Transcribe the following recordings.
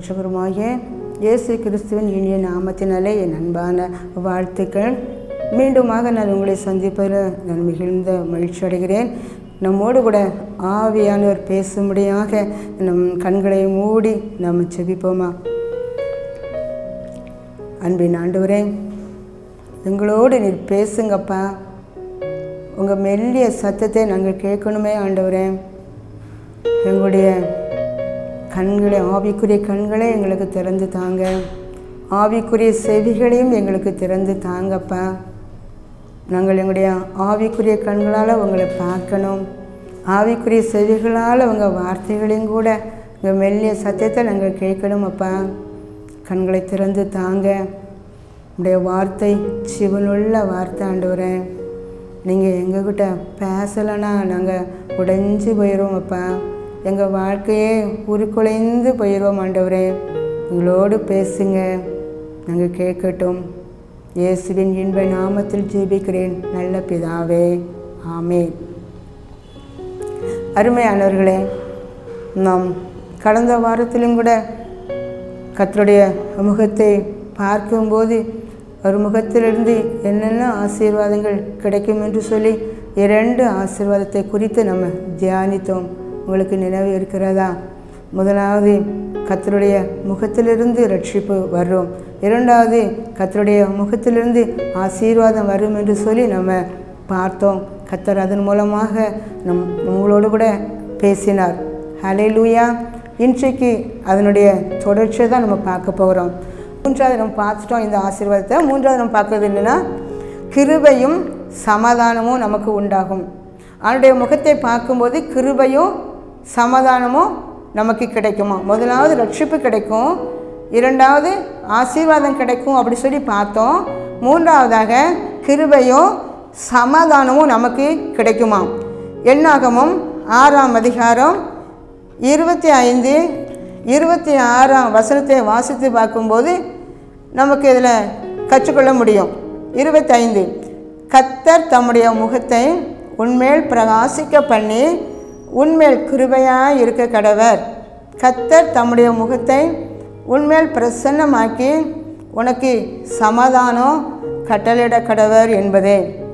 இரட்சகருமாகிய இயேசு கிறிஸ்துவின் இனிய நாமத்தினாலே என் அன்பான வாழ்த்துக்கள் மீண்டுமாக நான் உங்களை சந்திப்பதில் நான் மிகுந்த மகிழ்ச்சி அடைகிறேன் நம்மோடு கூட ஆவியானவர் பேசும்படியாக நம் கண்களை மூடி நாம் செபிப்போமா அன்பின் ஆண்டவரே எங்களோடு நீர் பேசுங்கப்பா உங்கள் மெல்லிய சத்தத்தை நாங்கள் கேட்கணுமே ஆண்டவரே எங்களுடைய கண்களை ஆவிக்குரிய கண்களை எங்களுக்கு திறந்து தாங்க ஆவிக்குரிய செவிகளையும் எங்களுக்கு திறந்து தாங்கப்பா நாங்கள் எங்களுடைய ஆவிக்குரிய கண்களால் உங்களை பார்க்கணும் ஆவிக்குரிய செவிகளால் உங்கள் வார்த்தைகளையும் கூட உங்கள் மெல்லிய சத்தியத்தை நாங்கள் கேட்கணும் அப்பா கண்களை திறந்து தாங்க உடைய வார்த்தை சிவனுள்ள வார்த்தை ஆண்டவரே நீங்கள் எங்ககிட்ட பேசலைன்னா நாங்கள் உடைஞ்சு போயிடுவோம் அப்பா எங்கள் வாழ்க்கையே உருக்குலைந்து போயிடுவோம் ஆண்டவரே எங்களோடு பேசுங்க நாங்கள் கேட்கட்டும் இயேசுவின் இன்ப நாமத்தில் ஜெபிக்கிறேன் நல்ல பிதாவே ஆமேன் அருமையானவர்களே நாம் கடந்த வாரத்திலும் கூட கத்தருடைய முகத்தை பார்க்கும்போது ஒரு முகத்திலிருந்து என்னென்ன ஆசீர்வாதங்கள் கிடைக்கும் என்று சொல்லி இரண்டு ஆசீர்வாதத்தை குறித்து நம்ம தியானித்தோம் உங்களுக்கு நினைவு இருக்கிறதா முதலாவது கத்தருடைய முகத்திலிருந்து ரட்சிப்பு வரும் இரண்டாவது கத்தருடைய முகத்திலிருந்து ஆசீர்வாதம் வரும் என்று சொல்லி நம்ம பார்த்தோம் கத்தர் அதன் மூலமாக நம் உங்களோடு கூட பேசினார் ஹலே லூயா இன்றைக்கு அதனுடைய தொடர்ச்சியை தான் நம்ம பார்க்க போகிறோம் மூன்றாவது நம்ம பார்த்துட்டோம் இந்த ஆசீர்வாதத்தை மூன்றாவது நம்ம பார்க்கறது என்னென்னா கிருபையும் சமாதானமும் நமக்கு உண்டாகும் அவனுடைய முகத்தை பார்க்கும்போது கிருபையும் சமாதானமும் நமக்கு கிடைக்குமா முதலாவது ரட்சிப்பு கிடைக்கும் இரண்டாவது ஆசீர்வாதம் கிடைக்கும் அப்படி சொல்லி பார்த்தோம் மூன்றாவதாக கிருபையும் சமாதானமும் நமக்கு கிடைக்குமா எண்ணாகமும் ஆறாம் அதிகாரம் இருபத்தி ஐந்து இருபத்தி ஆறாம் வசனத்தை வாசித்து பார்க்கும்போது நமக்கு இதில் கற்றுக்கொள்ள முடியும் இருபத்தைந்து கத்தர் தம்முடைய முகத்தை உன்மேல் பிரகாசிக்க பண்ணி உன்மேல் கிருபையாக இருக்க கடவர் கத்தர் தம்முடைய முகத்தை உன்மேல் பிரசன்னமாக்கி உனக்கு சமாதானம் கட்டளையிட கடவர் என்பதே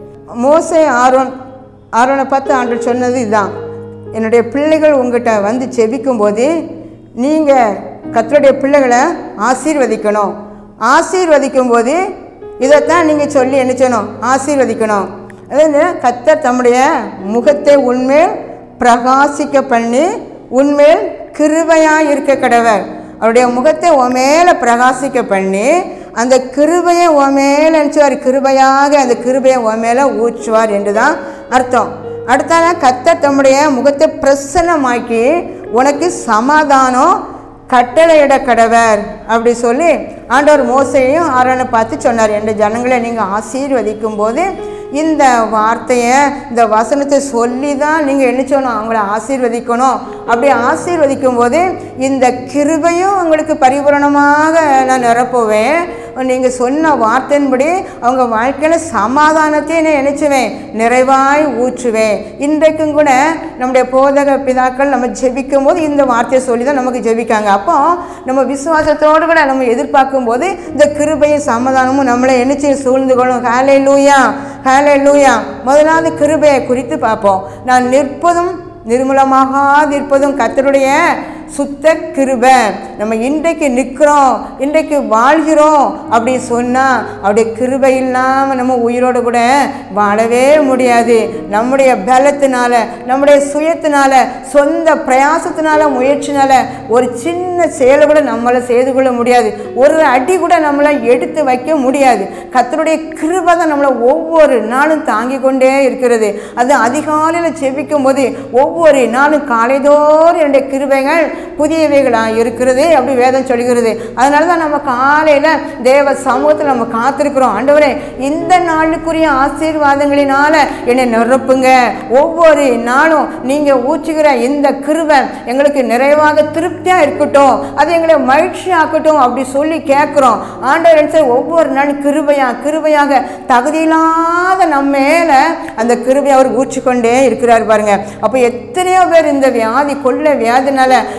மோசை ஆரோன் ஆரோனை பார்த்து ஆண்டு சொன்னது இதுதான் என்னுடைய பிள்ளைகள் உங்கள்கிட்ட வந்து செபிக்கும் போது நீங்கள் கத்தருடைய பிள்ளைகளை ஆசீர்வதிக்கணும் ஆசீர்வதிக்கும் போது இதைத்தான் நீங்கள் சொல்லி என்ன செய்யணும் ஆசீர்வதிக்கணும் அதாவது கத்தர் தம்முடைய முகத்தை உண்மேல் பிரகாசிக்க பண்ணி உண்மேல் கிருபையாக இருக்க கடவர் அவருடைய முகத்தை உன் மேலே பிரகாசிக்க பண்ணி அந்த கிருபையை உன் மேலே நினச்சுவார் கிருபையாக அந்த கிருபையை உன் மேலே ஊற்றுவார் என்று தான் அர்த்தம் அடுத்தால கத்தர் தம்முடைய முகத்தை பிரசன்னமாக்கி உனக்கு சமாதானம் கட்டளையிட கடவர் அப்படி சொல்லி ஆண்டவர் மோசையும் ஆரோனை பார்த்து சொன்னார் என்ற ஜனங்களை நீங்கள் ஆசீர்வதிக்கும் போது இந்த வார்த்தையை இந்த வசனத்தை சொல்லி தான் நீங்கள் என்ன சொல்லணும் அவங்கள ஆசீர்வதிக்கணும் அப்படி ஆசீர்வதிக்கும் போது இந்த கிருபையும் உங்களுக்கு பரிபூரணமாக நான் நிரப்புவேன் நீங்கள் சொன்ன வார்த்தையின்படி அவங்க வாழ்க்கையில் சமாதானத்தையும் நான் நினைச்சுவேன் நிறைவாய் ஊற்றுவேன் இன்றைக்கும் கூட நம்முடைய போதக பிதாக்கள் நம்ம ஜெபிக்கும் போது இந்த வார்த்தையை சொல்லி தான் நமக்கு ஜெபிக்காங்க அப்போ நம்ம விசுவாசத்தோடு கூட நம்ம எதிர்பார்க்கும் போது இந்த கிருபையும் சமாதானமும் நம்மளை என்னச்சு சூழ்ந்து கொள்ளும் ஹேலே லூயா ஹேலே லூயா முதலாவது கிருபையை குறித்து பார்ப்போம் நான் நிற்பதும் நிர்மூலமாகாதிருப்பதும் கத்தருடைய சுத்த கிருபை நம்ம இன்றைக்கு நிற்கிறோம் இன்றைக்கு வாழ்கிறோம் அப்படி சொன்னால் அவருடைய கிருபை இல்லாமல் நம்ம உயிரோடு கூட வாழவே முடியாது நம்முடைய பலத்தினால நம்முடைய சுயத்தினால சொந்த பிரயாசத்தினால முயற்சினால ஒரு சின்ன செயலை கூட நம்மளை செய்து கொள்ள முடியாது ஒரு அடி கூட நம்மளை எடுத்து வைக்க முடியாது கத்தருடைய கிருபை தான் நம்மளை ஒவ்வொரு நாளும் தாங்கி கொண்டே இருக்கிறது அது அதிகாலையில் செபிக்கும் போது ஒவ்வொரு நாளும் காலைதோறும் என்னுடைய கிருபைகள் புதியவைகளாக இருக்கிறது அப்படி வேதம் சொல்கிறது அதனால தான் நம்ம காலையில் தேவ சமூகத்தில் நம்ம காத்திருக்கிறோம் ஆண்டவரே இந்த நாளுக்குரிய ஆசீர்வாதங்களினால என்னை நிரப்புங்க ஒவ்வொரு நாளும் நீங்கள் ஊற்றுகிற இந்த கிருபை எங்களுக்கு நிறைவாக திருப்தியாக இருக்கட்டும் அது எங்களை மகிழ்ச்சி ஆக்கட்டும் அப்படி சொல்லி கேட்குறோம் ஆண்டவர் என்ன செய்ய ஒவ்வொரு நாளும் கிருபையாக கிருபையாக தகுதியில்லாத நம்ம மேலே அந்த கிருபை அவர் ஊற்றிக்கொண்டே இருக்கிறார் பாருங்க அப்போ எத்தனையோ பேர் இந்த வியாதி கொள்ள வியாதினால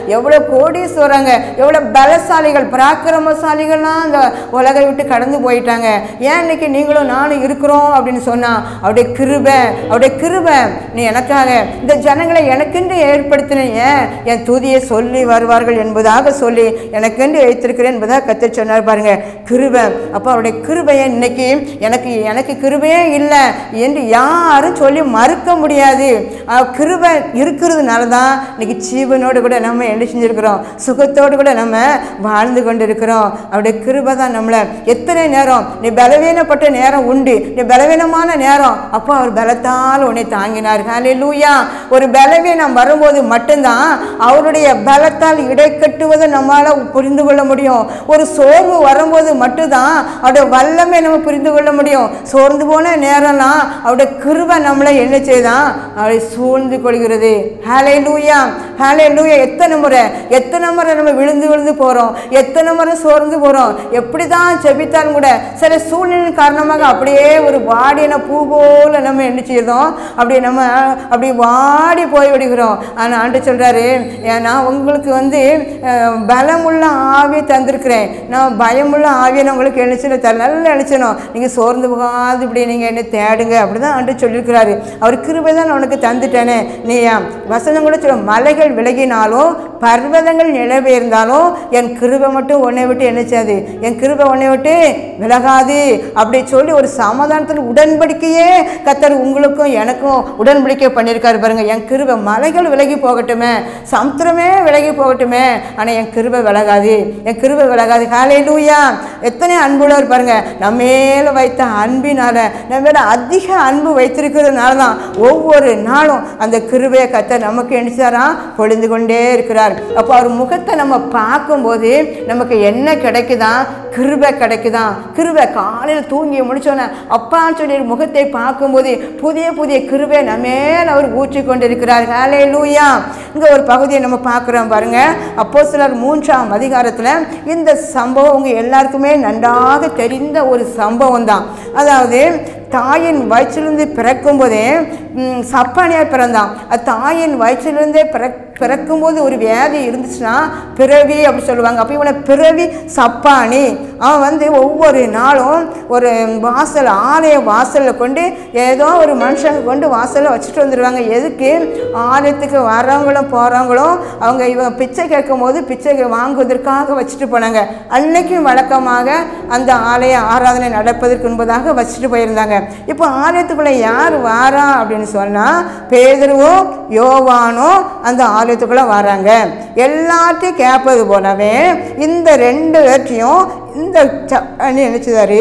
எவ்வளோ கோடீஸ்வரங்க எவ்வளோ பலசாலிகள் பராக்கிரமசாலிகள்லாம் அந்த உலகை விட்டு கடந்து போயிட்டாங்க ஏன் இன்னைக்கு நீங்களும் நானும் இருக்கிறோம் அப்படின்னு சொன்னா அவருடைய கிருபை அவருடைய கிருபை நீ எனக்காக இந்த ஜனங்களை எனக்கென்று ஏற்படுத்தின ஏன் என் துதியை சொல்லி வருவார்கள் என்பதாக சொல்லி எனக்கென்று வைத்திருக்கிறேன் என்பதாக கத்த சொன்னார் பாருங்க கிருபை அப்போ அவருடைய கிருபையை இன்னைக்கு எனக்கு எனக்கு கிருபையே இல்லை என்று யாரும் சொல்லி மறுக்க முடியாது அஹ் கிருபை இருக்கிறதுனால தான் இன்னைக்கு ஜீவனோடு கூட நம்ம என்ன செஞ்சுருக்கிறோம் சுகத்தோடு கூட நம்ம வாழ்ந்து கொண்டு இருக்கிறோம் அவருடைய கிருபை தான் நம்மளை எத்தனை நேரம் நீ பலவீனப்பட்ட நேரம் உண்டு நீ பலவீனமான நேரம் அப்போ அவர் பலத்தால் உன்னை தாங்கினார் ஹalleluya ஒரு பலவீனம் வரும்போது மட்டும்தான் அவருடைய பலத்தால் இடை கட்டுவதை நம்மளால் புரிந்து கொள்ள முடியும் ஒரு சோர்வு வரும்போது மட்டும்தான் அவருடைய வல்லமை நம்ம புரிந்து கொள்ள முடியும் சோர்ந்து போன நேரம்லாம் அவருடைய கிருபை நம்மளை என்ன செய்தான் அவளை சூழ்ந்து கொள்கிறது ஹாலே லூயா ஹாலே லூயா எத்தனை முறை எத்தனை முறை நம்ம விழுந்து விழுந்து போகிறோம் எத்தனை முறை சோர்ந்து போகிறோம் எப்படி தான் செபித்தாலும் கூட சில சூழ்நிலை காரணமாக அப்படியே ஒரு வாடின பூ போல நம்ம என்ன செய்யறோம் அப்படி நம்ம அப்படி வாடி போய் விடுகிறோம் ஆனால் ஆண்டு சொல்கிறாரு நான் உங்களுக்கு வந்து அஹ், பலமுள்ள ஆவியை தந்திருக்கிறேன் நான் பயமுள்ள ஆவியை நான் உங்களுக்கு நினைச்சு தர நல்லா நினைச்சணும் நீங்கள் சோர்ந்து போகாது இப்படி நீங்கள் என்ன தேடுங்க அப்படி தான் ஆண்டு சொல்லியிருக்கிறாரு அவர் கிருபை தான் நான் உனக்கு தந்துட்டேனே நீ என் வசனம் கூட சொல்ல மலைகள் விலகினாலும் பர்வதங்கள் நிலவேர்ந்தாலும் என் கிருபை மட்டும் உன்னை விட்டு என்ன செய்யாது என் கிருபை உன்னை விட்டு விலகாது அப்படி சொல்லி ஒரு சமாதானத்தில் உடன்படிக்கையே கத்தர் உங்களுக்கும் எனக்கும் உடன்படிக்கை பண்ணியிருக்காரு பாருங்க என் கிருபை மலைகள் விலகி போகட்டுமே சமுத்திரமே விலகி போகட்டுமே ஆனால் என் கிருபை விலகாது என் கிருபை விலகாது காலை லூயா எத்தனை அன்புள்ளவர் பாருங்க நம்ம மேல வைத்த அன்பினால நம்ம மேல அதிக அன்பு வைத்திருக்கிறதுனால தான் ஒவ்வொரு நாளும் அந்த கிருபையை கத்த நமக்கு எணிச்சாரா பொழிந்து கொண்டே இருக்கிறார் அப்போ அவர் முகத்தை நம்ம பார்க்கும்போது நமக்கு என்ன கிடைக்குதா கிருபை கிடைக்குதா கிருபை காலையில் தூங்கி முடிச்சோன்னே அப்பான்னு சொல்லி முகத்தை பார்க்கும்போது புதிய புதிய கிருபை நம்ம மேல அவர் ஊற்றி கொண்டிருக்கிறார் ஹாலே லூயா இங்கே ஒரு பகுதியை நம்ம பார்க்குறோம் பாருங்க அப்போ சிலர் மூன்றாம் அதிகாரத்தில் இந்த சம்பவம் உங்க எல்லாருக்குமே நன்றாக தெரிந்த ஒரு சம்பவம் தான் அதாவது தாயின் வயிற்றிலிருந்து பிறக்கும்போதே ம், சப்பானியார் பிறந்தான் அது தாயின் வயிற்றிலிருந்தே பிறக் பிறக்கும்போது ஒரு வியாதி இருந்துச்சுன்னா பிறவி அப்படி சொல்லுவாங்க அப்போ இவனை பிறவி சப்பானி அவன் வந்து ஒவ்வொரு நாளும் ஒரு வாசல் ஆலய வாசலில் கொண்டு ஏதோ ஒரு மனுஷங்க கொண்டு வாசலில் வச்சுட்டு வந்துடுவாங்க எதுக்கு ஆலயத்துக்கு வரவங்களும் போகிறவங்களும் அவங்க இவன் பிச்சை கேட்கும் போது பிச்சை வாங்குவதற்காக வச்சுட்டு போனாங்க அன்னைக்கும் வழக்கமாக அந்த ஆலய ஆராதனை நடப்பதற்கு என்பதாக வச்சுட்டு போயிருந்தாங்க இப்போ ஆலயத்துக்குள்ளே யார் வாரா அப்படின்னு சொன்னால் பேதருவும் யோவானும் அந்த ஆலயத்துக்குள்ளே வராங்க எல்லாத்தையும் கேட்பது போலவே இந்த ரெண்டு பேர்த்தையும் இந்த ச- நினைச்சுதாரு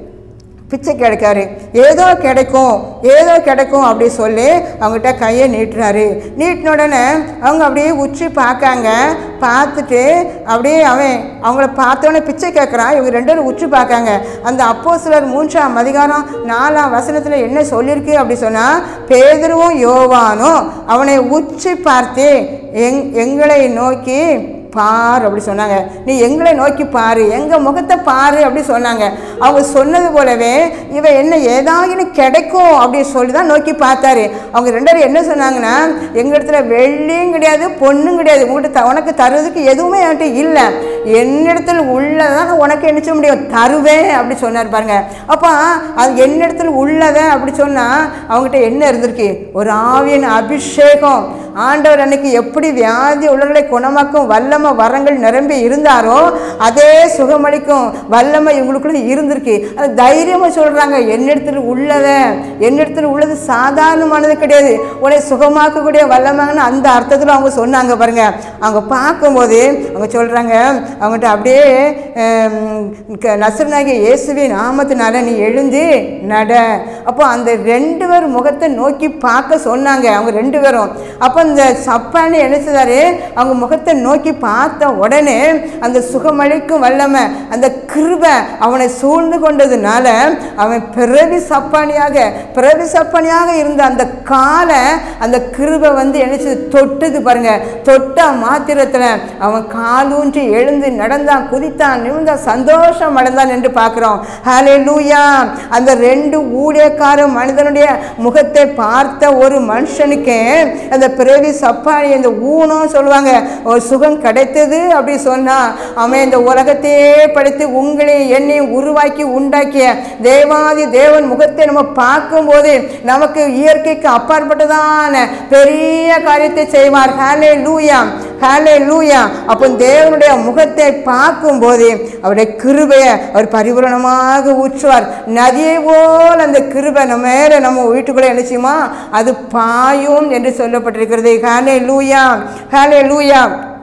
பிச்சை கிடைக்காரு ஏதோ கிடைக்கும் ஏதோ கிடைக்கும் அப்படி சொல்லி அவங்ககிட்ட கையை நீட்டுறாரு நீட்டின உடனே அவங்க அப்படியே உச்சி பார்க்காங்க பார்த்துட்டு அப்படியே அவன் அவங்கள பார்த்தோன்னே பிச்சை கேட்குறான் இவங்க ரெண்டு பேரும் உச்சி பார்க்காங்க அந்த அப்போ சிலர் மூன்றாம் அதிகாரம் நாலாம் வசனத்தில் என்ன சொல்லியிருக்கு அப்படி சொன்னால் பேதருவும் யோவானும் அவனை உச்சி பார்த்து எங் எங்களை நோக்கி பார் அப்படி சொன்னாங்க நீ எங்களை நோக்கி பாரு எங்கள் முகத்தை பாரு அப்படி சொன்னாங்க அவங்க சொன்னது போலவே இவன் என்ன ஏதாவது கிடைக்கும் அப்படின்னு சொல்லி தான் நோக்கி பார்த்தாரு அவங்க ரெண்டு பேரும் என்ன சொன்னாங்கன்னா எங்கள் இடத்துல வெள்ளியும் கிடையாது பொண்ணும் கிடையாது உங்கள்கிட்ட த- உனக்கு தருவதுக்கு எதுவுமே என்கிட்ட இல்லை என்னிடத்தில் உள்ளதான் நான் உனக்கு என்ன செய்ய முடியும் தருவேன் அப்படி சொன்னார் பாருங்க அப்போ அது என்னிடத்தில் உள்ளதை அப்படி சொன்னால் அவங்ககிட்ட என்ன இருந்திருக்கு ஒரு ஆவியின் அபிஷேகம் ஆண்டவர் அன்னைக்கு எப்படி வியாதி உள்ளவர்களை குணமாக்கும் வல்லமை வரங்கள் நிரம்பி இருந்தாரோ அதே சுகமளிக்கும் வல்லமை இவங்களுக்குள்ள இருந்திருக்கு அது தைரியமாக சொல்கிறாங்க என்னிடத்தில் உள்ளதை என்னிடத்தில் உள்ளது சாதாரணமானது கிடையாது உன்னை சுகமாக்கக்கூடிய வல்லமைன்னு அந்த அர்த்தத்தில் அவங்க சொன்னாங்க பாருங்க அவங்க பார்க்கும்போது அவங்க சொல்கிறாங்க அவங்ககிட்ட அப்படியே நசரனாகிய இயேசுவின் நாமத்தினால நீ எழுந்து நட அப்போ அந்த ரெண்டு பேர் முகத்தை நோக்கி பார்க்க சொன்னாங்க அவங்க ரெண்டு பேரும் அப்போ இந்த சப்பானி என்ன செய்தாரு அவங்க முகத்தை நோக்கி பார்த்த உடனே அந்த சுகமளிக்கும் வல்லமை அந்த கிருபை அவனை சூழ்ந்து கொண்டதுனால அவன் பிறவி சப்பானியாக பிறவி சப்பானியாக இருந்த அந்த காலை அந்த கிருபை வந்து என்னச்சு தொட்டது பாருங்க தொட்ட மாத்திரத்தில் அவன் காலூன்றி எழுந்து நடந்தான் குதித்தான் நிமிர்ந்தான் சந்தோஷம் அடைந்தான் என்று பார்க்கிறோம் ஹலே லூயா அந்த ரெண்டு ஊழியக்கார மனிதனுடைய முகத்தை பார்த்த ஒரு மனுஷனுக்கு அந்த பிறவி சப்பானி இந்த ஊனம் சொல்லுவாங்க ஒரு சுகம் கிடைத்தது அப்படி சொன்னா அவன் இந்த உலகத்தையே படைத்து உங்களை என்னையும் உருவாக்கி உண்டாக்கிய தேவாதி தேவன் முகத்தை நம்ம பார்க்கும்போது நமக்கு இயற்கைக்கு அப்பாற்பட்டதான பெரிய காரியத்தை செய்வார் ஹாலே லூயா ஹாலே லூயா அப்போ தேவனுடைய முகத்தை பார்க்கும்போது அவருடைய கிருபையை அவர் பரிபூரணமாக ஊற்றுவார் நதியை போல் அந்த கிருபை நம்ம மேலே நம்ம வீட்டுக்குள்ளே என்ன செய்யுமா அது பாயும் என்று சொல்லப்பட்டிருக்கிறது ஹாலே லூயா ஹாலே லூயா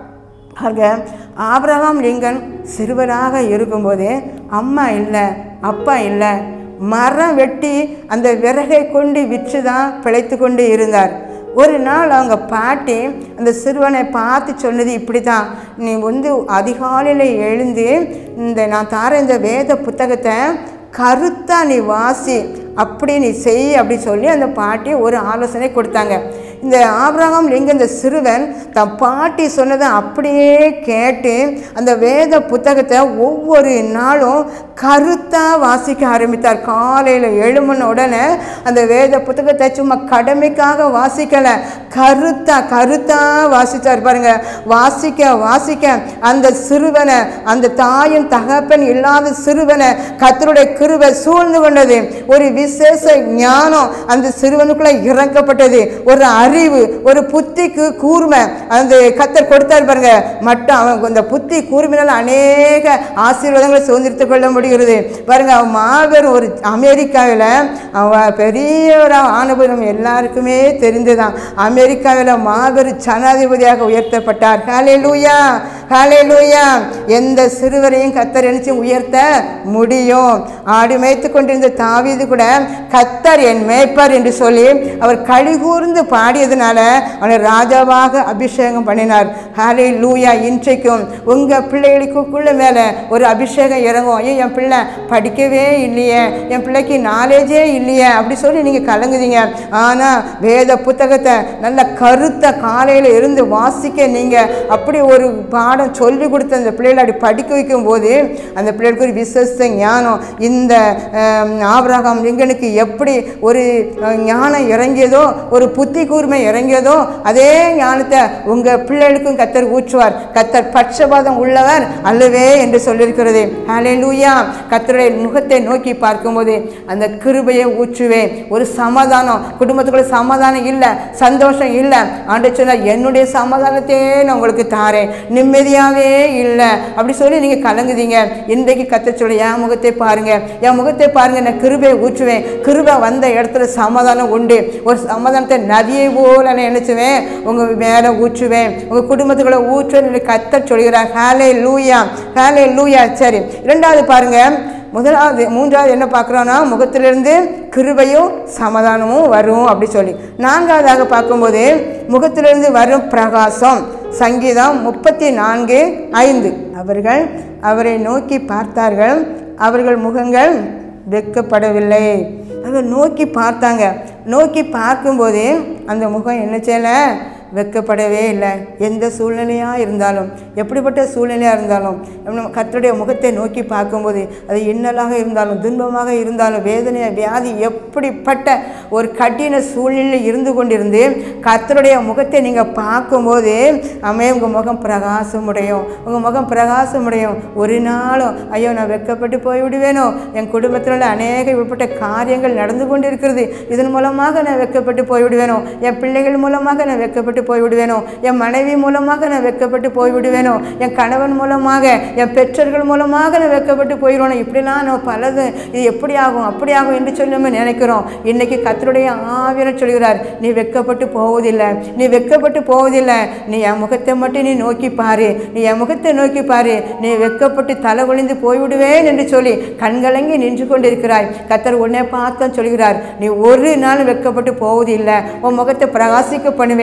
ஆக ஆபிரகாம் லிங்கன் சிறுவராக இருக்கும்போதே அம்மா இல்லை அப்பா இல்லை மரம் வெட்டி அந்த விறகை கொண்டு விற்று தான் பிழைத்து கொண்டு இருந்தார் ஒரு நாள் அவங்க பாட்டி அந்த சிறுவனை பார்த்து சொன்னது இப்படி தான் நீ வந்து அதிகாலையில் எழுந்து இந்த நான் தார இந்த வேத புத்தகத்தை கருத்தா நீ வாசி அப்படி நீ செய் அப்படி சொல்லி அந்த பாட்டி ஒரு ஆலோசனை கொடுத்தாங்க இந்த ஆபிரகாம் லிங்க இந்த சிறுவன் தன் பாட்டி சொன்னதை அப்படியே கேட்டு அந்த வேத புத்தகத்தை ஒவ்வொரு நாளும் கருத்தாக வாசிக்க ஆரம்பித்தார் காலையில் எழும்பின உடனே அந்த வேத புத்தகத்தை சும்மா கடமைக்காக வாசிக்கலை கருத்தா கருத்தாக வாசித்தார் பாருங்க வாசிக்க வாசிக்க அந்த சிறுவனை அந்த தாயும் தகப்பன் இல்லாத சிறுவனை கத்தருடைய கிருவை சூழ்ந்து கொண்டது ஒரு விசேஷ ஞானம் அந்த சிறுவனுக்குள்ள இறக்கப்பட்டது ஒரு அறிவு ஒரு புத்திக்கு கூர்மை அந்த கத்தர் கொடுத்தார் பாருங்க மட்டும் அவன் அந்த புத்தி கூர்மையினால் அநேக ஆசீர்வாதங்களை சுதந்திரித்துக் கொள்ள முடிகிறது பாருங்க அவன் மாபெரும் ஒரு அமெரிக்காவில் அவன் பெரியவராக ஆனபுரம் எல்லாருக்குமே தெரிந்துதான் அமெரிக்காவில் மாபெரும் ஜனாதிபதியாக உயர்த்தப்பட்டார் ஹாலே லூயா ஹாலே லூயா எந்த சிறுவரையும் கத்தர் நினைச்சு உயர்த்த முடியும் ஆடு மேய்த்து கொண்டிருந்த தாவீது கூட கத்தர் என் மேய்ப்பர் என்று சொல்லி அவர் கழிகூர்ந்து பாடியதுனால அவனை ராஜாவாக அபிஷேகம் பண்ணினார் ஹாலே லூயா இன்றைக்கும் உங்கள் பிள்ளைகளுக்குள்ள மேலே ஒரு அபிஷேகம் இறங்கும் ஐயோ என் பிள்ளை படிக்கவே இல்லையே என் பிள்ளைக்கு நாலேஜே இல்லையே அப்படி சொல்லி நீங்கள் கலங்குதீங்க ஆனால் வேத புத்தகத்தை நல்ல கருத்த காலையில் இருந்து வாசிக்க நீங்கள் அப்படி ஒரு பாடம் சொல்லி கொடுத்த அந்த பிள்ளைகளை அப்படி படிக்க வைக்கும் போது அந்த பிள்ளைகளுக்கு ஒரு விசேஷ ஞானம் இந்த அஹ், ஆபிரகாம் லிங்கனுக்கு எப்படி ஒரு அஹ், ஞானம் இறங்கியதோ ஒரு புத்தி கூர்மை இறங்கியதோ அதே ஞானத்தை உங்கள் பிள்ளைகளுக்கும் கத்தர் ஊற்றுவார் கத்தர் பட்சபாதம் உள்ளவர் அல்லவே என்று சொல்லியிருக்கிறது ஹலே லூயா கத்தருடைய முகத்தை நோக்கி பார்க்கும்போது அந்த கிருபையை ஊற்றுவேன் ஒரு சமாதானம் குடும்பத்துக்குள்ள சமாதானம் இல்லை சந்தோஷம் இல்லை ஆண்டு சொன்னார் என்னுடைய சமாதானத்தையே நான் உங்களுக்கு தாரேன் நிம்மதியாகவே இல்லை அப்படி சொல்லி நீங்கள் கலங்குதீங்க இன்றைக்கு கத்த சொல்லி என் முகத்தை பாருங்க என் முகத்தை பாருங்க நான் கிருபையை ஊற்றுவேன் கிருபை வந்த இடத்துல சமாதானம் உண்டு ஒரு சமாதானத்தை நதியை போல நான் நினைச்சுவேன் உங்கள் மேலே ஊற்றுவேன் உங்கள் குடும்பத்துக்குள்ள ஊற்றுவேன் என்று கத்த சொல்கிறார் ஹேலே லூயா ஹேலே லூயா சரி இரண்டாவது பாருங்க முதலாவது மூன்றாவது என்ன பார்க்குறோன்னா முகத்திலிருந்து கிருபையும் சமாதானமும் வரும் அப்படி சொல்லி நான்காவதாக பார்க்கும்போது முகத்திலிருந்து வரும் பிரகாசம் சங்கீதம் முப்பத்தி நான்கு ஐந்து அவர்கள் அவரை நோக்கி பார்த்தார்கள் அவர்கள் முகங்கள் வெட்கப்படவில்லை அவர்கள் நோக்கி பார்த்தாங்க நோக்கி பார்க்கும்போது அந்த முகம் என்ன செய்யலை வெட்கப்படவே இல்லை எந்த சூழ்நிலையாக இருந்தாலும் எப்படிப்பட்ட சூழ்நிலையாக இருந்தாலும் நம்ம கர்த்தருடைய முகத்தை நோக்கி பார்க்கும்போது அது இன்னலாக இருந்தாலும் துன்பமாக இருந்தாலும் வேதனை வியாதி எப்படிப்பட்ட ஒரு கடின சூழ்நிலையில் இருந்து கொண்டிருந்து கர்த்தருடைய முகத்தை நீங்கள் பார்க்கும்போது அமே உங்கள் முகம் பிரகாசமுடையும் உங்கள் முகம் பிரகாசமுடையும் ஒரு நாளும் ஐயோ நான் வெட்கப்பட்டு போய் விடுவேனோ என் குடும்பத்தில் உள்ள அநேக இப்படிப்பட்ட காரியங்கள் நடந்து கொண்டு இருக்கிறது இதன் மூலமாக நான் வெட்கப்பட்டு போய் விடுவேனோ என் பிள்ளைகள் மூலமாக நான் வெட்கப்பட்டு போய் விடுவேனோ என் மனைவி மூலமாக நான் வெட்கப்பட்டு போய் விடுவேனோ என் கணவன் மூலமாக என் பெற்றோர்கள் மூலமாக நான் வெட்கப்பட்டு போயிடுவேனோ இப்படிலாம் நான் பலது இது எப்படி ஆகும் அப்படி ஆகும் என்று சொல்லி நம்ம நினைக்கிறோம் இன்னைக்கு கத்தருடைய ஆவியர் சொல்கிறார் நீ வெட்கப்பட்டு போவதில்லை நீ வெட்கப்பட்டு போவதில்லை நீ என் முகத்தை மட்டும் நீ நோக்கி பாரு நீ என் முகத்தை நோக்கி பாரு நீ வெட்கப்பட்டு தலை ஒளிந்து போய்விடுவேன் என்று சொல்லி கண்கலங்கி நின்று கொண்டிருக்கிறாய் கத்தர் உன்னை பார்த்தான் சொல்கிறார் நீ ஒரு நாள் வெட்கப்பட்டு போவதில்லை உன் முகத்தை பிரகாசிக்க பண்ணுவேன் நீ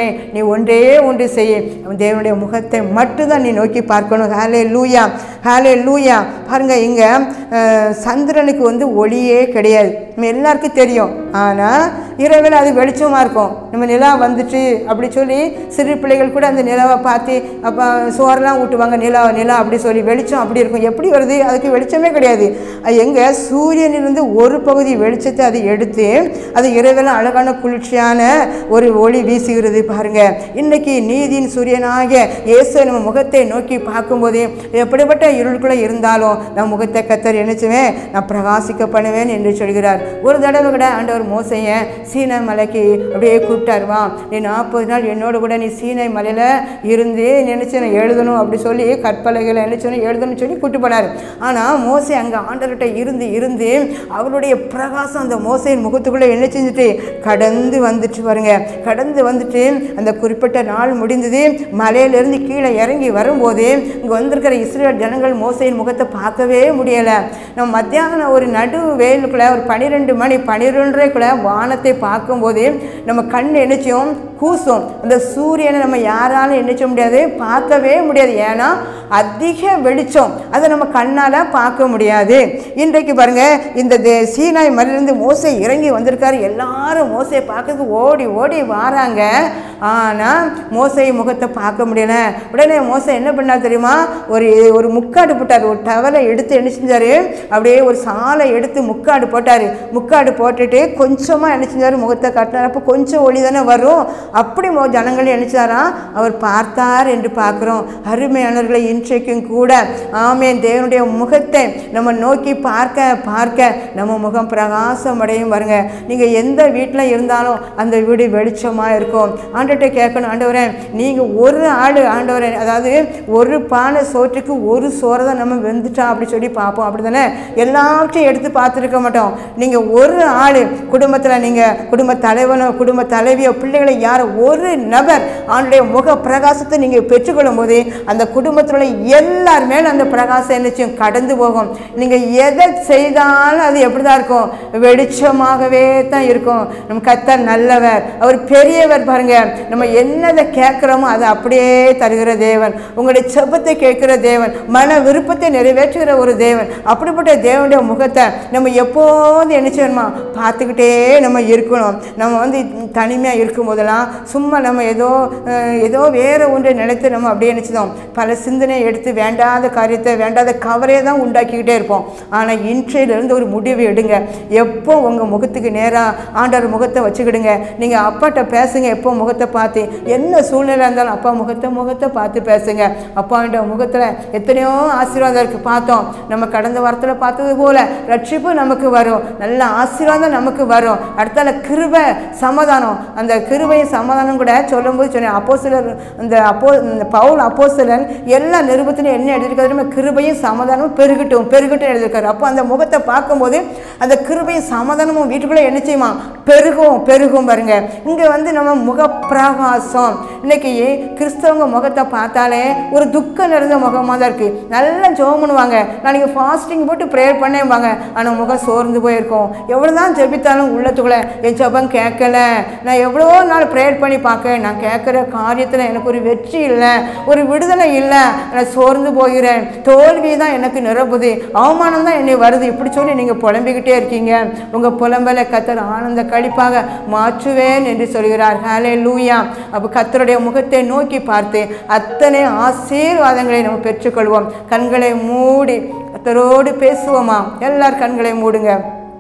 ஒன்றே ஒன்று செய்ய தேவனுடைய முகத்தை மட்டும்தான் நீ நோக்கி பார்க்கணும் ஹாலே லூயா ஹாலே லூயா பாருங்க இங்க அஹ், சந்திரனுக்கு வந்து ஒளியே கிடையாது நம்ம எல்லாருக்கும் தெரியும் ஆனால் இரவில் அது வெளிச்சமாக இருக்கும் நம்ம நிலா வந்துட்டு அப்படி சொல்லி சிறு பிள்ளைகள் கூட அந்த நிலாவை பார்த்து அப்போ சோறெல்லாம் ஊட்டுவாங்க நிலா நிலா அப்படி சொல்லி வெளிச்சம் அப்படி இருக்கும் எப்படி வருது அதுக்கு வெளிச்சமே கிடையாது அது எங்கே சூரியனிலிருந்து ஒரு பகுதி வெளிச்சத்தை அது எடுத்து அது இரவெல்லாம் அழகான குளிர்ச்சியான ஒரு ஒளி வீசுகிறது பாருங்க இன்னைக்கு நீதியின் சூரியனாகிய இயேசு நம்ம முகத்தை நோக்கி பார்க்கும்போது எப்படிப்பட்ட இருளுக்குள்ளே இருந்தாலும் நம் முகத்தை கத்தர் என்னச்சுவேன் நான் பிரகாசிக்க பண்ணுவேன் என்று சொல்கிறார் ஒரு தடவை கூட ஆண்டவர் மோசைய சீனை மலைக்கு அப்படியே கூப்பிட்டாருவா நீ நாற்பது நாள் என்னோட கூட நீ சீனை மலையில் இருந்து நினச்சி நான் எழுதணும் அப்படி சொல்லி கற்பலைகளை நினச்சோன்னு எழுதணும்னு சொல்லி கூட்டு போனார் ஆனால் மோசை அங்கே ஆண்டவர்கிட்ட இருந்து இருந்து அவருடைய பிரகாசம் அந்த மோசையின் முகத்துக்குள்ளே என்ன செஞ்சுட்டு கடந்து வந்துட்டு பாருங்க கடந்து வந்துட்டு அந்த குறிப்பிட்ட நாள் முடிந்தது மலையிலிருந்து கீழே இறங்கி வரும்போது இங்கே வந்திருக்கிற இஸ்ரேல் ஜனங்கள் மோசையின் முகத்தை பார்க்கவே முடியலை நம்ம மத்தியானம் ஒரு நடு வெயிலுக்குள்ள ஒரு பன்னிரெண்டு மணி பன்னிரெண்டரைக்குள்ள வானத்தை பார்க்கும்போது நம்ம கண் என்னச்சோம் கூசும் அந்த சூரியனை நம்ம யாராலும் என்னச்ச முடியாது பார்க்கவே முடியாது ஏன்னா அதிக வெளிச்சம் அதை நம்ம கண்ணால் பார்க்க முடியாது இன்றைக்கு பாருங்க இந்த தே- சீனாய் மலையிலிருந்து மோசை இறங்கி வந்திருக்காரு எல்லாரும் மோசையை பார்க்கறதுக்கு ஓடி ஓடி வாராங்க ஆனால் மோசை முகத்தை பார்க்க முடியல உடனே மோசை என்ன பண்ணார் தெரியுமா ஒரு ஒரு முக்காடு போட்டார் ஒரு டவலை எடுத்து என்ன செஞ்சார் அப்படியே ஒரு சாலை எடுத்து முக்காடு போட்டார் முக்காடு போட்டுட்டு கொஞ்சமாக என்ன செஞ்சார் முகத்தை காட்டினார் அப்போ கொஞ்சம் ஒளி தானே வரும் அப்படி மோ ஜனங்கள் நினைச்சாராம் அவர் பார்த்தார் என்று பார்க்குறோம் அருமையானவர்களை இன்றைக்கும் கூட ஆமேன் தேவனுடைய முகத்தை நம்ம நோக்கி பார்க்க பார்க்க நம்ம முகம் பிரகாசம் அடையும் பாருங்க நீங்கள் எந்த வீட்டில் இருந்தாலும் அந்த வீடு வெளிச்சமாக இருக்கும் ஆண்டவர்கிட்ட கேட்கணும் ஆண்டவரே நீங்கள் ஒரு ஆள் ஆண்டவரே அதாவது ஒரு பானை சோற்றுக்கு ஒரு சோறை தான் நம்ம வெந்துட்டா அப்படி சொல்லி பார்ப்போம் அப்படி தானே எல்லாத்தையும் எடுத்து பார்த்துருக்க மாட்டோம் நீங்கள் ஒரு ஆள் குடும்பத்தில் நீங்கள் குடும்ப தலைவனோ குடும்ப தலைவியோ பிள்ளைகளை யாரோ ஒரு நபர் அவனுடைய முக பிரகாசத்தை நீங்கள் பெற்றுக்கொள்ளும் போது அந்த குடும்பத்தில் உள்ள எல்லார் மேலும் அந்த பிரகாசம் என்ன செய்யும் கடந்து போகும் நீங்கள் எதை செய்தாலும் அது எப்படி தான் இருக்கும் வெளிச்சமாகவே தான் இருக்கும் நம்ம கத்தர் நல்லவர் அவர் பெரியவர் பாருங்க நம்ம என்னதை கேட்குறோமோ அதை அப்படியே தருகிற தேவன் உங்களுடைய செபத்தை கேட்கிற தேவன் மன விருப்பத்தை நிறைவேற்றுகிற ஒரு தேவன் அப்படிப்பட்ட தேவனுடைய முகத்தை நம்ம எப்போதும் என்ன செய்யணுமா பார்த்துக்கிட்டே நம்ம இருக்கணும் நம்ம வந்து தனிமையாக இருக்கும் போதெல்லாம் சும்மா நம்ம ஏதோ அஹ், ஏதோ வேற ஒன்றை நினைத்து நம்ம அப்படியே நினச்சிதோம் பல சிந்தனையை எடுத்து வேண்டாத காரியத்தை வேண்டாத கவரையை தான் உண்டாக்கிக்கிட்டே இருப்போம் ஆனால் இன்றையிலிருந்து ஒரு முடிவு எடுங்க எப்போ உங்கள் முகத்துக்கு நேராக ஆண்டவர் முகத்தை வச்சுக்கிடுங்க நீங்கள் அப்பாட்ட பேசுங்க எப்போ முகத்தை பார்த்து என்ன சூழ்நிலை இருந்தாலும் அப்பா முகத்தை முகத்தை பார்த்து பேசுங்க அப்பாவிட்ட முகத்தில் எத்தனையோ ஆசீர்வாதம் இருக்குது பார்த்தோம் நம்ம கடந்த வாரத்தில் பார்த்தது போல ரட்சிப்பு நமக்கு வரும் நல்ல ஆசீர்வாதம் நமக்கு வரும் அடுத்தால கிருபை சமாதானம் அந்த கிருபையும் சமாதானம் கூட சொல்லும்போது சொன்னேன் அப்போ சிலர் இந்த அப்போ இந்த பவுல் அப்போ சிலர் எல்லா நிருபத்திலும் என்ன எழுதியிருக்காரு தெரியுமா? கிருபையும் சமாதானமும் பெருகட்டும் பெருகட்டும் எழுதியிருக்காரு அப்போ அந்த முகத்தை பார்க்கும்போது அந்த கிருபையும் சமாதானமும் வீட்டுக்குள்ளே என்ன செய்யுமா பெருகும் பெருகும் பாருங்க இங்கே வந்து நம்ம முக பிரகாசம் இன்னைக்கு கிறிஸ்தவங்க முகத்தை பார்த்தாலே ஒரு துக்கம் நிறைந்த முகமாக தான் இருக்குது நல்லா ஜெபம் பண்ணுவாங்க நாளைக்கு ஃபாஸ்டிங் போட்டு ப்ரேயர் பண்ணேன்பாங்க ஆனால் முகம் சோர்ந்து போயிருக்கும் எவ்வளோ தான் ஜெபித்தாலும் உள்ளத்துக்குள்ளே என் ஜெபம் கேட்கல நான் எவ்வளோ நாள் ப்ரேயர் பண்ணி பார்க்க நான் கேட்குற காரியத்தில் எனக்கு ஒரு வெற்றி இல்லை ஒரு விடுதலை இல்லை நான் சோர்ந்து போகிறேன் தோல்வி தான் எனக்கு நிரப்புது அவமானம் தான் என்னை வருது இப்படி சொல்லி நீங்கள் புலம்பிக்கிட்டே இருக்கீங்க உங்கள் புலம்பலை கத்தர் ஆனந்த கழிப்பாக மாற்றுவேன் என்று சொல்கிறார் ஹாலே லூயா அப்போ கத்தருடைய முகத்தை நோக்கி பார்த்து அத்தனை ஆசீர்வாதங்களை நம்ம பெற்றுக்கொள்வோம் கண்களை மூடி கத்தரோடு பேசுவோமா எல்லார் கண்களை மூடுங்க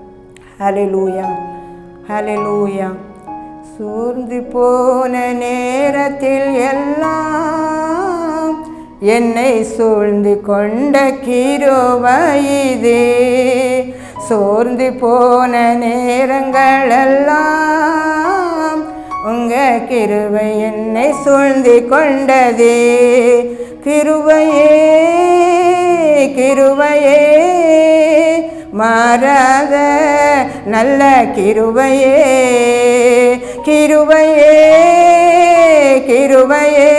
ஹலே லூயா ஹலே லூயா சோர்ந்து போன நேரத்தில் எல்லாம் என்னை சூழ்ந்து கொண்ட கிருபையிதே சோர்ந்து போன நேரங்களெல்லாம் உங்க கிருபை என்னை சூழ்ந்து கொண்டதே கிருபையே கிருபையே மாறாத நல்ல கிருபையே கிருபையே கிருபையே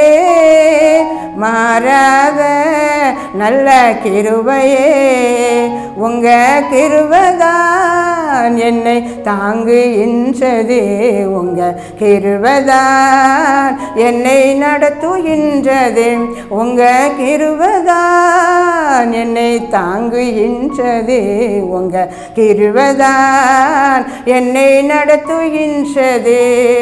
மாறாத நல்ல கிருபையே உங்க கிருபதா கிருபதான் என்னை தாங்குகின்றதே உங்க கிருபதான் என்னை நடத்துகின்றது உங்க கிருபதான் என்னை தாங்குகின்றது உங்க கிருபதான் என்னை நடத்துகின்றது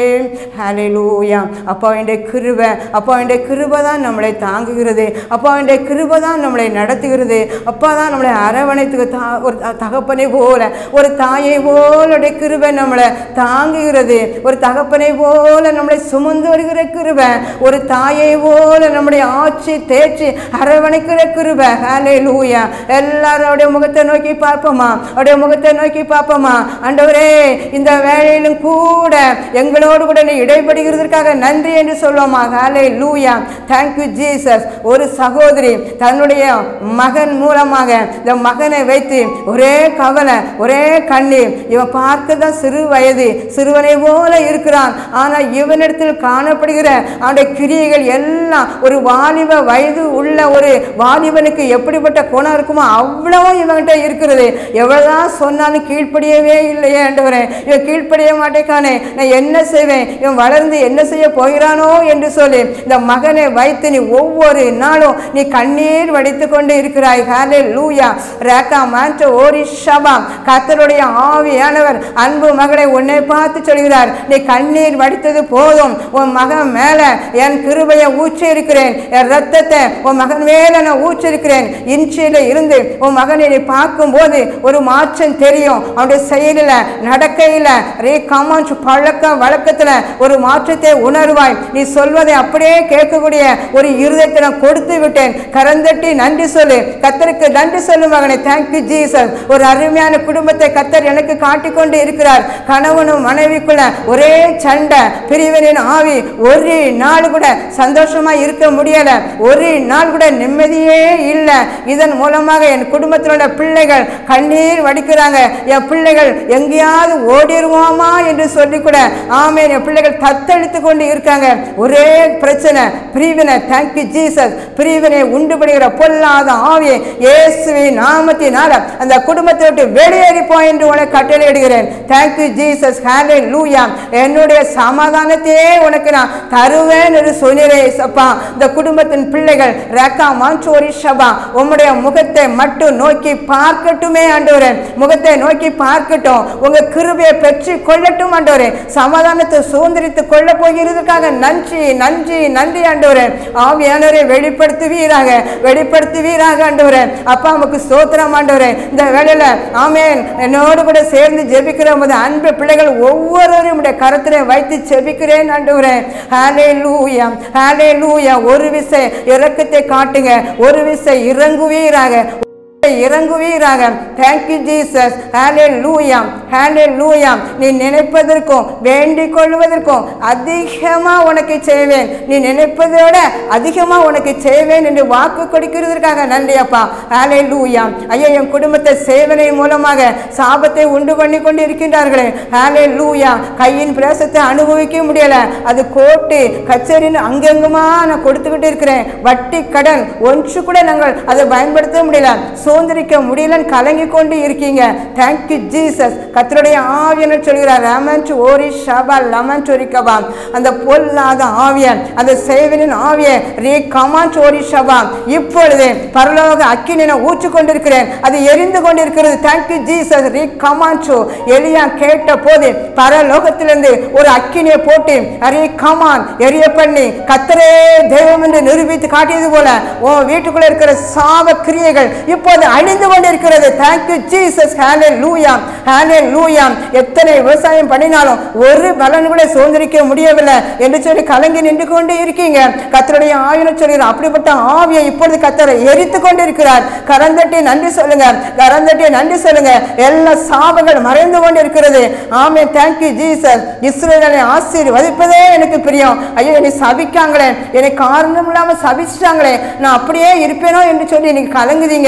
ஹalleluya அப்பா என்ற கிருபை அப்பா என்ற கிருபை தான் நம்மளை தாங்குகிறது அப்பா என்ற கிருபை தான் நம்மளை நடத்துகிறது அப்பா தான் நம்மளை அரவணைத்து தா ஒரு த- தகப்பனை போல ஒரு தாயை போல உடைய கிருபை நம்மளை தாங்குகிறது ஒரு தகப்பனை போல நம்மளை சுமந்து வருகிற கிருபை ஒரு தாயை போல நம்முடைய ஆட்சி தேய்ச்சி அரவணைக்கிற கிருபை ஹalleluya எல்லாரும் அவருடைய முகத்தை நோக்கி பார்ப்போமா அவருடைய முகத்தை நோக்கி பார்ப்போமா ஆண்டவரே இந்த வேளையிலும் கூட எங்களோடு கூட நீ இடைப்படுகிறதற்காக நன்றி என்று சொல்லுவோமா ஹாலே லூயா தேங்க்யூ ஜீசஸ் ஒரு சகோதரி தன்னுடைய மகன் மூலமாக இந்த மகனை வைத்து ஒரே கவலை ஒரே கண்ணீர் இவன் பார்க்க தான் சிறு வயது சிறுவனை போல இருக்கிறான் ஆனால் இவனிடத்தில் காணப்படுகிற அவனுடைய கிரியைகள் எல்லாம் ஒரு வாலிப வயது உள்ள ஒரு வாலிபனுக்கு எப்படிப்பட்ட குணம் இருக்குமோ அவ்வளவும் இவன்கிட்ட இருக்கிறது எவ்வளவுதான் சொன்னாலும் கீழ்ப்படியவே இல்லையே ஆண்டவரே இவன் கீழ்ப்படிய மாட்டேக்கானே நான் என்ன செய்வேன் இவன் வளர்ந்து என்ன செய்ய போகிறானோ என்று சொல்லி இந்த மகனை வைத்து நீ ஒவ்வொரு நாளும் நீ கண்ணீர் வடித்து கொண்டு இருக்கிறாய் ஹாலே லூயா ரேகா மாற்ற ஓரி ஷபா கத்தருடைய ஆவியானவர் அன்பு மகளை உன்னை பார்த்து சொல்கிறார் நீ கண்ணீர் வடித்தது போதும் உன் மகன் மேல என் கிருபையை ஊற்றி இருக்கிறேன் என் ரத்தத்தை உன் மகன் மேல நான் ஊற்றி இருக்கிறேன் இன்ச்சியில இருந்து உன் மகனை நீ பார்க்கும்போது ஒரு மாற்றம் தெரியும் அவனுடைய செயலில் நடக்கையில் ரே காமாச்சு பழக்க வழக்கத்தில் ஒரு மாற்றத்தை உணர்வாய் நீ சொல்வதை அப்படியே கேட்கக்கூடிய ஒரு இருதயத்தை நான் கொடுத்து விட்டேன் கரந்தட்டி நன்றி சொல்லு கத்தருக்கு நன்றி சொல்லு மகனே தேங்க்யூ ஜீசஸ் ஒரு அருமையான குடும்பத்தை கத்தர் எனக்கு காட்டிக் கொண்டு இருக்கிறார் கணவனும் மனைவிக்குள்ள ஒரே சண்டை பிரிவினின் ஆவி ஒரு நாள் கூட சந்தோஷமா இருக்க முடியல ஒரு நாள் கூட நிம்மதியே இல்லை இதன் மூலமாக என் குடும்பத்தில் உள்ள பிள்ளைகள் கண்ணீர் வடிக்கிறாங்க என் பிள்ளைகள் எங்கேயாவது ஓடிடுவோமா என்று சொல்லி கூட ஆமே என் பிள்ளைகள் தத்தளித்து கொண்டு இருக்காங்க ஒரே பிரச்சனை பிரிவினை தேங்க்யூ ஜீசஸ் பிரிவினை உண்டு பண்ணுகிற பொல்லாத ஆவியை இயேசுவின் நாமத்தினால அந்த குடும்பத்தை விட்டு வெளியேறி போ என்று உனக்கு கட்டளையிடுகிறேன் தேங்க்யூ ஜீசஸ் ஹேலே லூயா என்னுடைய சமாதானத்தையே உனக்கு நான் தருவேன் என்று சொன்னீரே சப்பா இந்த குடும்பத்தின் பிள்ளைகள் ரேக்கா மாஞ்சோரி ஷபா உம்முடைய முகத்தை மட்டும் நோக்கி பார்க்கட்டுமே ஆண்டவரே முகத்தை நோக்கி பார்க்கட்டும் உங்க கிருபையை பெற்று கொள்ளட்டும் ஆண்டவரே சமாதானத்தை சுதந்திரித்து கொள்ள போகிறதுக்காக நன்றி நன்றி நன்றி ஆண்டவரே ஆவியானவரை வெளிப்படுத்துவீராக வெளிப்படுத்துவீராக ஆண்டவரே அப்பா நமக்கு ஸ்தோத்திரம் ஆண்டவரே இந்த வேளையில ஆமென் என்னோடு கூட சேர்ந்து ஜெபிக்கிற போது அன்பு பிள்ளைகள் ஒவ்வொருவரும் உடைய கரத்திலே வைத்து ஜெபிக்கிறேன் ஆண்டவரே ஹாலே லூயா ஹாலே லூயா ஒரு விசை இரக்கத்தை காட்டுங்க ஒரு விசை இறங்குவீராக இறங்குவீராக thank you Jesus hallelujah hallelujah நீ நினைப்பதற்கும் வேண்டிக் கொள்வதற்கும் அதிகமாக உனக்கு செய்வேன் நீ நினைப்பதோட அதிகமாக உனக்கு செய்வேன் என்று வாக்கு கொடுக்கிறதற்காக நன்றி அப்பா ஹேலே லூயா ஐயா என் குடும்பத்தை சேவனை மூலமாக சாபத்தை உண்டு பண்ணி கொண்டு இருக்கின்றார்களே ஹேலே லூயா கையின் பிரேசத்தை அனுபவிக்க முடியல அது கோட்டு கச்சேரின்னு அங்கெங்குமா நான் கொடுத்துக்கிட்டு இருக்கிறேன் வட்டி கடன் ஒன்று கூட நாங்கள் அதை பயன்படுத்த முடியல சுதந்திரிக்க முடியலன்னு கலங்கி கொண்டு இருக்கீங்க தேங்க்யூ ஜீசஸ் கத்தருடைய ஆவியன்னு சொல்கிறார் ரமன் ஓரி ஷபா லமன் சொரிக்கபா அந்த பொல்லாத ஆவியன் அந்த சேவனின் ஆவிய ரீ கமான் ஓரி ஷபா இப்பொழுது பரலோக அக்கினை ஊற்றி கொண்டிருக்கிறேன் அது எரிந்து கொண்டிருக்கிறது தேங்க்யூ ஜீசஸ் ரீ கமான்சோ எலியா கேட்ட போது பரலோகத்திலிருந்து ஒரு அக்கினியை போட்டு அரே கமான் எரிய பண்ணி கத்தரே தெய்வம் என்று நிரூபித்து காட்டியது போல உன் வீட்டுக்குள்ள இருக்கிற சாப கிரியைகள் இப்போது அழிந்து கொண்டிருக்கிறது thank you Jesus hallelujah hallelujah எத்தனை விவசாயம் பண்ணினாலும் ஒரு பலன் கூட சுதந்திரிக்க முடியவில்லை என்று சொல்லி கலங்கி நின்று கொண்டு இருக்கீங்க கத்தருடைய ஆயுள் சொல்கிறார் அப்படிப்பட்ட ஆவியை இப்பொழுது கத்தரை எரித்து கொண்டு இருக்கிறார் கரந்தட்டி நன்றி சொல்லுங்க கரந்தட்டி நன்றி சொல்லுங்க எல்லா சாபங்கள் மறைந்து கொண்டு இருக்கிறது ஆமே தேங்க்யூ ஜீசஸ் இஸ்ரேலை ஆசீர்வதிப்பதே எனக்கு பிரியம் ஐயோ என்னை சபிக்காங்களே என்னை காரணம் இல்லாம சபிச்சிட்டாங்களே நான் அப்படியே இருப்பேனோ என்று சொல்லி நீங்க கலங்குதீங்க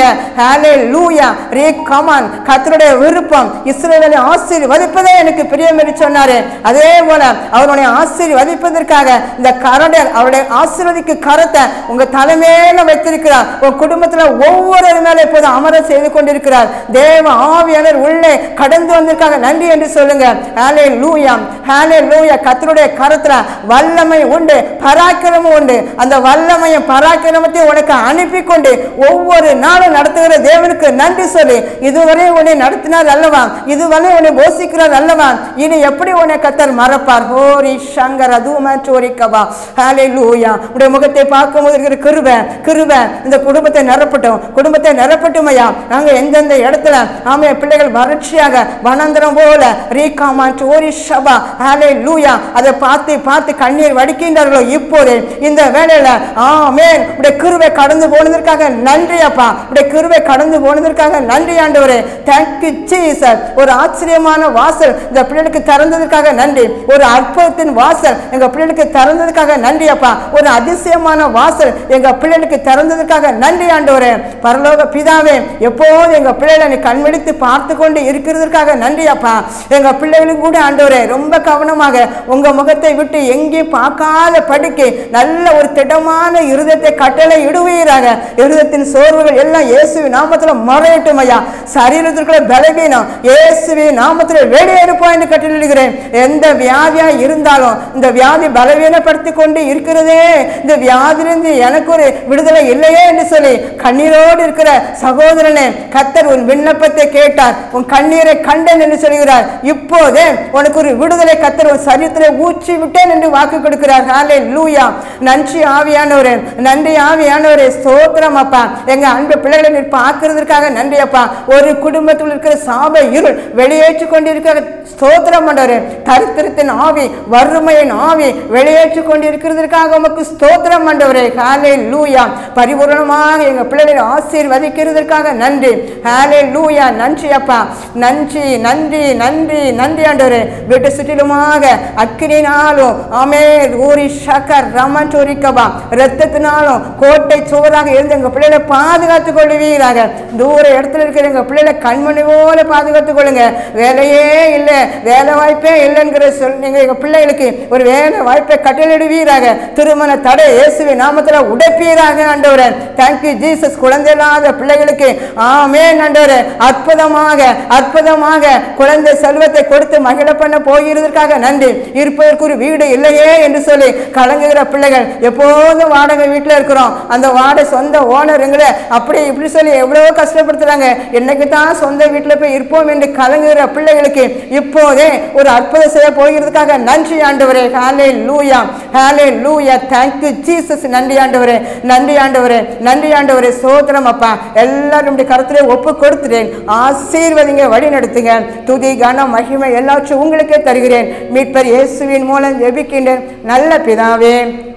ஹாலே லூயா ரே கமான் கத்தருடைய விருப்பம் இஸ்ரேலை ஆசீர்வதிப்பதே எனக்கு பிரியம் என்று சொன்னாரு அதே போல அவருடைய ஆசீர்வதிப்பதற்காக இந்த கரடை அவருடைய ஆசீர்வதிக்கு கரத்தை உங்க தலைமையில வைத்திருக்கிறார் உங்க குடும்பத்துல ஒவ்வொரு மேல இப்போது அமர செய்து கொண்டிருக்கிறார் தேவ ஆவியாளர் உள்ளே கடந்து வந்திருக்காங்க நன்றி என்று சொல்லுங்க ஹாலே லூயா ஹாலே லூயா கத்தருடைய கரத்துல வல்லமை உண்டு பராக்கிரமம் உண்டு அந்த வல்லமையும் பராக்கிரமத்தையும் உனக்கு அனுப்பி கொண்டு ஒவ்வொரு நாளும் நடத்துகிற தேவனுக்கு நன்றி சொல்லி இதுவரை உன்னை நடத்தினார் அல்லவா இதுவரை உன்னை போஷிக்கிறார் அல்லவா இனி எப்படி உன்னை கத்தர் மறப்பார் ஹோரி சங்கர் அதுவுமா சோரிக்கவா ஹாலே லூயா உடைய முகத்தை பார்க்கும்போது இருக்கிற கிருபை கிருபை இந்த குடும்பத்தை நிரப்பட்டும் குடும்பத்தை நிரப்பட்டும் ஐயா நாங்க எந்தெந்த இடத்துல ஆமைய பிள்ளைகள் வறட்சியாக வனாந்தரம் போல ரீகாமா சோரி ஷபா ஹாலே லூயா அதை பார்த்து பார்த்து கண்ணீர் வடிக்கின்றார்களோ இப்போது இந்த வேலையில ஆமேன் உடைய கிருவை கடந்து போனதற்காக நன்றி அப்பா உடைய கிருவை கடந்து போனதற்காக நன்றி ஆண்டவரே தேங்க்யூ ஜீசஸ் ஒரு ஆச்சரியமான வாசல் இந்த பிள்ளைகளுக்கு திறந்ததற்காக நன்றி ஒரு அற்புதத்தின் வாசல் எங்க பிள்ளைகளுக்கு திறந்ததுக்காக நன்றி அப்பா ஒரு அதிசயமான வாசல் எங்க பிள்ளைகளுக்கு திறந்ததற்காக நன்றி ஆண்டவரே பரலோக பிதாவே எப்போதும் எங்க பிள்ளைகளை நீ கண்விழித்து பார்த்து கொண்டு இருக்கிறதற்காக நன்றி அப்பா எங்க பிள்ளைகளுக்கு கூட ஆண்டவரே ரொம்ப கவனமாக உங்க முகத்தை விட்டு எங்கேயும் பார்க்காத படிக்கு நல்ல ஒரு திடமான இருதயத்தை கட்டளை இடுவீராக இருதயத்தின் சோர்வுகள் எல்லாம் இயேசுவி நாமத்துல முறையட்டும் ஐயா சரீரத்திற்குள்ள பலவீனம் இயேசுவி நாமத்துல வெளியெடுப்போம் என்று கட்டளையிடுகிறேன் எந்த வியாதியா இருந்தாலும் இந்த வியாதி பலவீனப்படுத்தி கொண்டு இருக்கிறதே இந்த வியாதியிலிருந்து எனக்கு ஒரு விடுதலை இல்லையே என்று சொல்லி கண்ணீரோடு இருக்கிற சகோதரனே கத்தர் உன் விண்ணப்பத்தை கேட்டார் உன் கண்ணீரை கண்டேன் என்று சொல்கிறார் இப்போதே உனக்கு ஒரு விடுதலை கத்தர் உன் சரீரத்தில் ஊற்றி விட்டேன் என்று வாக்கு கொடுக்கிறார் ஹாலே லூயா நன்றி ஆவியானவரே நன்றி ஆவியானவரே ஸ்தோத்திரம் அப்பா எங்க அன்பு பிள்ளைகளை நீர் பார்க்கிறதுக்காக நன்றி அப்பா ஒரு குடும்பத்தில் இருக்கிற சாப இருள் வெளியேற்றி கொண்டிருக்கிற ஸ்தோத்திரம் ஆண்டவரே தரித்திரத்தின் ஆவி வறுமையின் ஆவி வெளியேற்றி கொண்டிருக்கிறதுக்காக உமக்கு ஸ்தோத்திரம் ஆண்டவரே ஹாலே லூயா பரிபூர்ணமாக எங்க பிள்ளைகளை ஆசீர்வதிக்கிறதற்காக நன்றி ஹாலே லூயா நன்றி அப்பா நன்றி நன்றி நன்றி நன்றி ஆண்டவரே வீட்டு சுற்றிலுமாக அக்கினினாலும் ஆமே ஊரி சக்கர் ரமன் சொரிக்கபா ரத்தத்தினாலும் கோட்டை சுவராக இருந்து எங்க பிள்ளைகளை பாதுகாத்துக் கொள்வீராக தூர இடத்துல இருக்கிற எங்க பிள்ளைகளை கண்மணி போல பாதுகாத்துக் கொள்ளுங்க வேலையே இல்லை வேலை வாய்ப்பே இல்லைங்கிற சொல் நீங்க எங்க பிள்ளைகளுக்கு ஒரு வேலை வாய்ப்பை கட்டளிடுவீராக திருமண தடை இயேசுவின் நாமத்துல உடைப்பீராக ஆண்டவரே தேங்க்யூ ஜீசஸ் குழந்தை இல்லாத பிள்ளைகளுக்கு ஆமே ஆண்டவரே அற்புதமாக அற்புதமாக குழந்தை செல்வத்தை கொடுத்து மகிழ பண்ண போகிறதற்காக நன்றி இருப்பதற்கு ஒரு வீடு இல்லையே என்று சொல்லி கலங்குகிற பிள்ளைகள் எப்போதும் வாடகை வீட்டில் இருக்கிறோம் அந்த வாடகை சொந்த ஓனருங்களை அப்படி இப்படி சொல்லி எவ்வளவோ கஷ்டப்படுத்துறாங்க என்னைக்கு தான் சொந்த வீட்டில் போய் இருப்போம் என்று கலங்குகிற பிள்ளைகளுக்கு இப்போதே ஒரு அற்புதம் செய்ய போகிறதுக்காக நன்றி ஆண்டவரே ஹாலே லூயா ஹாலே லூயா தேங்க்யூ ஜீசஸ் நன்றி ஆண்டவரே நன்றி ஆண்டவரே நன்றி ஆண்டவரே சோதரம் அப்பா எல்லாரும் இப்படி கருத்திலே ஒப்பு கொடுத்துட்டேன் ஆசீர்வதிங்க வழி நடத்துங்க துதி கனம் மகிமை எல்லாச்சும் உங்களுக்கே தருகிறேன் மீட்பர் இயேசுவின் மூலம் ஜெபிக்கின்றேன் நல்ல பிதாவே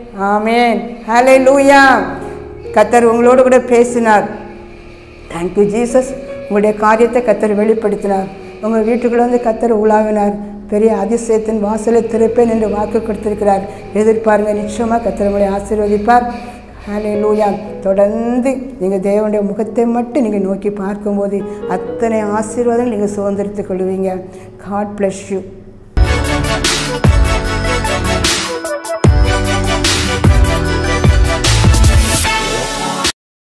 ஆமேன் ஹலே லூயா கத்தர் உங்களோடு கூட பேசினார் தேங்க்யூ ஜீசஸ் உங்களுடைய காரியத்தை கத்தர் வெளிப்படுத்தினார் உங்கள் வீட்டுக்குள்ள வந்து கத்தர் உலாவினார் பெரிய அதிசயத்தின் வாசலை திறப்பேன் என்று வாக்கு கொடுத்திருக்கிறார் எதிர்பாருங்க நிச்சயமாக கத்தர் உங்களை ஆசீர்வதிப்பார் ஹலே லூயா தொடர்ந்து நீங்கள் தேவனுடைய முகத்தை மட்டும் நீங்கள் நோக்கி பார்க்கும்போது அத்தனை ஆசீர்வாதங்கள் நீங்கள் சுதந்திரத்துக் கொள்வீங்க காட் bless யூ